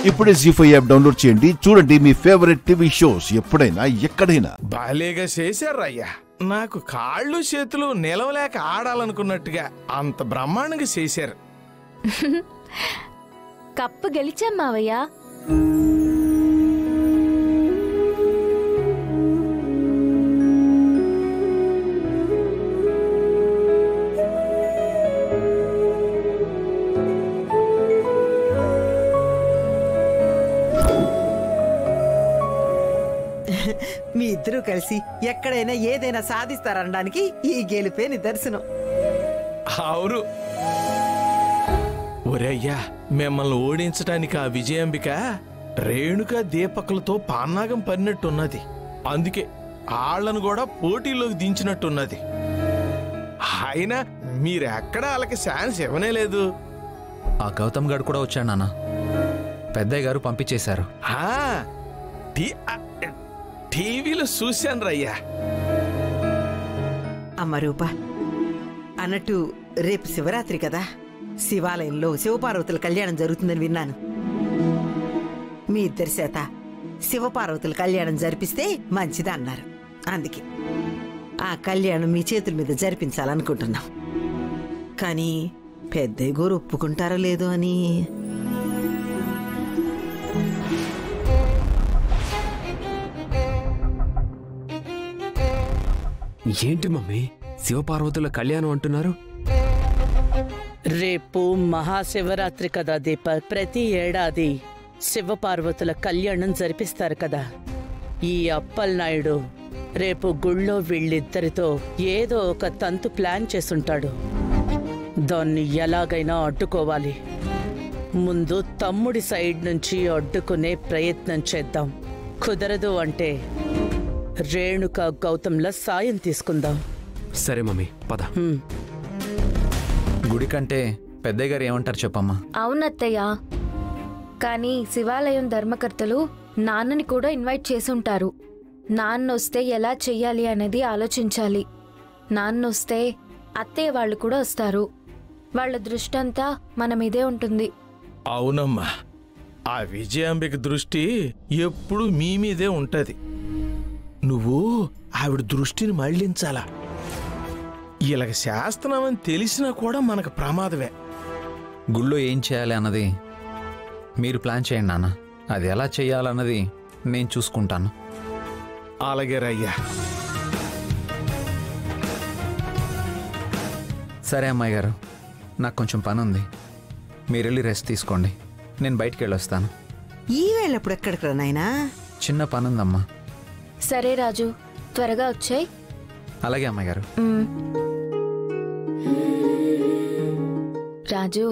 ఇప్పుడే G five app download చేయండి చూడండి మీ ఫేవరెట్ టీవీ షోస్ ఎప్పుడైనా ఎక్కడైనా బాలేగా చేశారయ్యా నాకు కాళ్ళు చేతులు నిలవలేక ఆడాలనుకున్నట్టుగా అంత బ్రహ్మాండంగా చేశారు కప్పు గెలిచాం మావయ్య మీ ఇద్దరూ కలిసి ఎక్కడైనా ఏదైనా సాధిస్తారనడానికి ఈ గెలుపే నిదర్శనం అవును ఒరయ్యా మిమ్మల్ని ఓడించడానికి ఆ విజయాంబిక రేణుక దీపకులతో పాన్నాగం పడినట్టున్నది అందుకే ఆళ్లను కూడా పోటీలోకి దించినట్టున్నది అయినా మీరెక్కడ వాళ్ళకి ఛాన్స్ ఇవ్వనే లేదు ఆ గౌతమ్ గడు కూడా వచ్చాడు నాన్న పెద్దయ్య గారు పంపించేశారు ఆ, టీ- ఆ, టీవీలో చూశాను రయ్యా అమ్మ రూప అన్నట్టు రేపు శివరాత్రి కదా శివాలయంలో శివపార్వతుల కళ్యాణం జరుగుతుందని విన్నాను మీ ఇద్దరి చేత శివపార్వతుల కళ్యాణం జరిపిస్తే మంచిది అన్నారు అందుకే ఆ కళ్యాణం మీ చేతుల మీద జరిపించాలనుకుంటున్నాం కానీ పెద్దయ్య గారు ఒప్పుకుంటారో లేదో అని ఏంటి మమ్మీ శివపార్వతుల కళ్యాణం అంటున్నారు రేపు మహాశివరాత్రి కదా దీప ప్రతి ఏడాది శివపార్వతుల కళ్యాణం జరిపిస్తారు కదా ఈ అప్పలనాయుడు రేపు గుళ్ళో వీళ్ళిద్దరితో ఏదో ఒక తంతు ప్లాన్ చేసుంటాడు దాన్ని ఎలాగైనా అడ్డుకోవాలి ముందు తమ్ముడి సైడ్ నుంచి అడ్డుకునే ప్రయత్నం చేద్దాం కుదరదు అంటే రేణుక గౌతంల సాయం తీసుకుందాం సరే మమ్మీ పద హ్మ్. గుడి కంటే పెద్దయ్య గారు ఏమంటారు చెప్పమ్మా అవునత్తయ్య కానీ శివాలయం ధర్మకర్తలు నాన్నని కూడా ఇన్వైట్ చేసుంటారు నాన్నొస్తే ఎలా చెయ్యాలి అనేది ఆలోచించాలి నాన్నొస్తే అత్తయ్య వాళ్ళు కూడా వస్తారు వాళ్ళ దృష్టంతా మన మీదే ఉంటుంది అవునమ్మా ఆ విజయాంబిక దృష్టి ఎప్పుడు మీ మీదే ఉంటది నువ్వు ఆవిడ దృష్టిని మళ్లించాలా ఇలాగ శాస్త్రమని తెలిసినా కూడా మనకు ప్రమాదమే గుళ్ళో ఏం చేయాలి అన్నది మీరు ప్లాన్ చేయండి నాన్న అది ఎలా చేయాలన్నది నేను చూసుకుంటాను అలాగే రయ్యా సరే అమ్మాయి గారు నాకు కొంచెం పని ఉంది మీరు వెళ్ళి రెస్ట్ తీసుకోండి నేను బయటికి వెళ్ళొస్తాను ఈ వేళప్పుడు ఎక్కడికి రా నాయనా చిన్న పని ఉందమ్మా సరే రాజు త్వరగా వచ్చాయి అలాగే అమ్మాయి గారు రాజు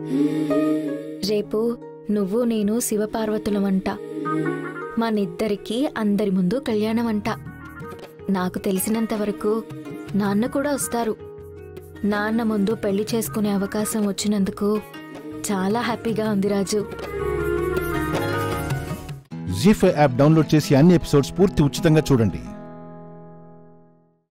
రేపు నువ్వు నేను శివపార్వతులమంట మనిద్దరికీ అందరి ముందు కళ్యాణం అంట నాకు తెలిసినంత వరకు నాన్న కూడా వస్తారు నాన్న ముందు పెళ్లి చేసుకునే అవకాశం వచ్చినందుకు చాలా హ్యాపీగా ఉంది Raju Zee five app download చేసి అన్ని ఎపిసోడ్స్ పూర్తి ఉచితంగా చూడండి